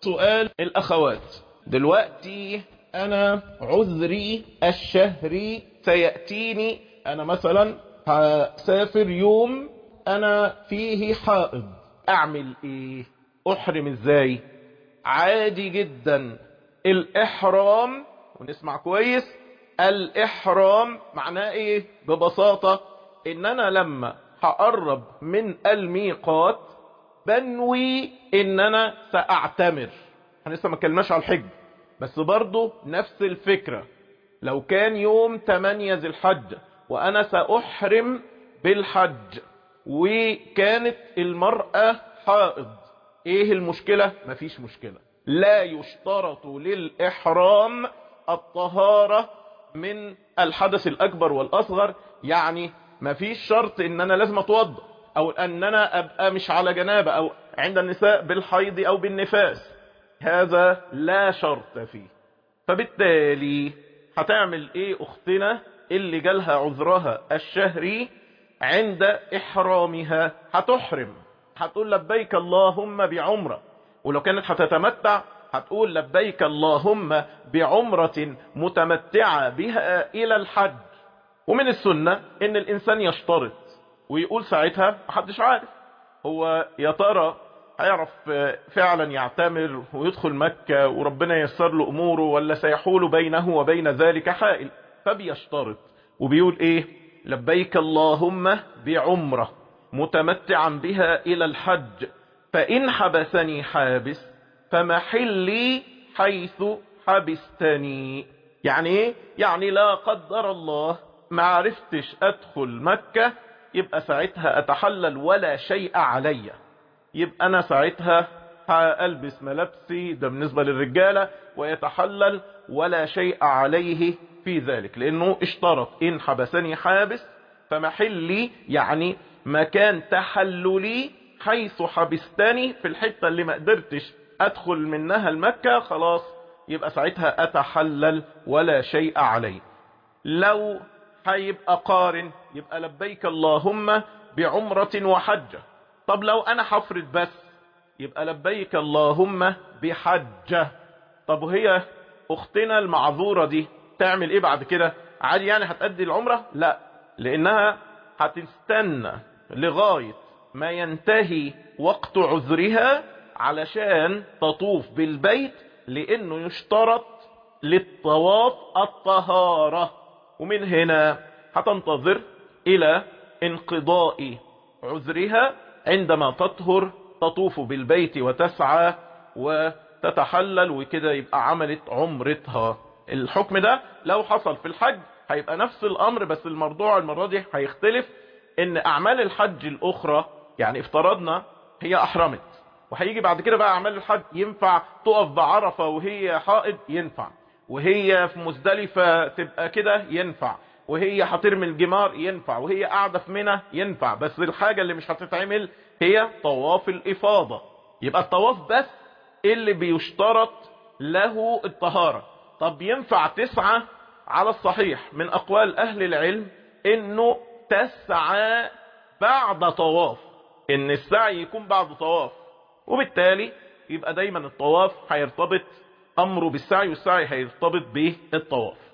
سؤال الأخوات دلوقتي أنا عذري الشهري سيأتيني أنا مثلا هسافر يوم أنا فيه حائض أعمل إيه أحرم إزاي عادي جدا الإحرام ونسمع كويس الإحرام معناه إيه ببساطة إن أنا لما هقرب من الميقات بنوي إن أنا سأعتمر احنا لسه ما اتكلمناش على الحج بس برضه نفس الفكرة لو كان يوم 8 ذي الحج وأنا سأحرم بالحج وكانت المرأة حائض ايه المشكلة مفيش مشكلة لا يشترط للإحرام الطهارة من الحدث الأكبر والأصغر يعني مفيش شرط ان انا لازم اتوضا او ان انا ابقى مش على جنابه او عند النساء بالحيض او بالنفاس هذا لا شرط فيه فبالتالي هتعمل ايه اختنا اللي جالها عذرها الشهري عند احرامها هتحرم هتقول لبيك اللهم بعمرة ولو كانت هتتمتع هتقول لبيك اللهم بعمرة متمتعة بها الى الحج ومن السنة ان الانسان يشترط ويقول ساعتها محدش عارف هو يا ترى هيعرف فعلا يعتمر ويدخل مكة وربنا ييسر له اموره ولا سيحول بينه وبين ذلك حائل فبيشترط وبيقول ايه لبيك اللهم بعمرة متمتعا بها الى الحج فان حبسني حابس فمحلي حيث حبستني يعني ايه يعني لا قدر الله ما عرفتش ادخل مكة يبقى ساعتها اتحلل ولا شيء علي يبقى انا ساعتها هألبس ملابسي ده بالنسبة للرجالة ويتحلل ولا شيء عليه في ذلك لانه اشترط ان حبسني حابس فمحلي يعني مكان تحللي حيث حبستني في الحتة اللي ما قدرتش ادخل منها المكة خلاص يبقى ساعتها اتحلل ولا شيء علي لو هيبقى قارن يبقى لبيك اللهم بعمرة وحجة طب لو انا حفرد بس يبقى لبيك اللهم بحجة طب وهي اختنا المعذورة دي تعمل ايه بعد كده عادي يعني هتأدي العمرة لا لانها هتستنى لغاية ما ينتهي وقت عذرها علشان تطوف بالبيت لانه يشترط للطواف الطهارة ومن هنا هتنتظر الى انقضاء عذرها عندما تطهر تطوف بالبيت وتسعى وتتحلل وكده يبقى عملت عمرتها الحكم ده لو حصل في الحج هيبقى نفس الامر بس الموضوع المرة دي هيختلف ان اعمال الحج الاخرى يعني افترضنا هي احرمت وهيجي بعد كده بقى اعمال الحج ينفع تقف بعرفة وهي حائض ينفع وهي في مزدلفة تبقى كده ينفع وهي هترمي الجمار ينفع وهي قاعدة في منى ينفع بس الحاجة اللي مش هتتعمل هي طواف الإفاضة يبقى الطواف بس اللي بيشترط له الطهارة طب ينفع تسعى على الصحيح من أقوال أهل العلم إنه تسعى بعد طواف إن السعي يكون بعد طواف وبالتالي يبقى دايما الطواف هيرتبط أمره بالسعي والسعي هيرتبط بالطواف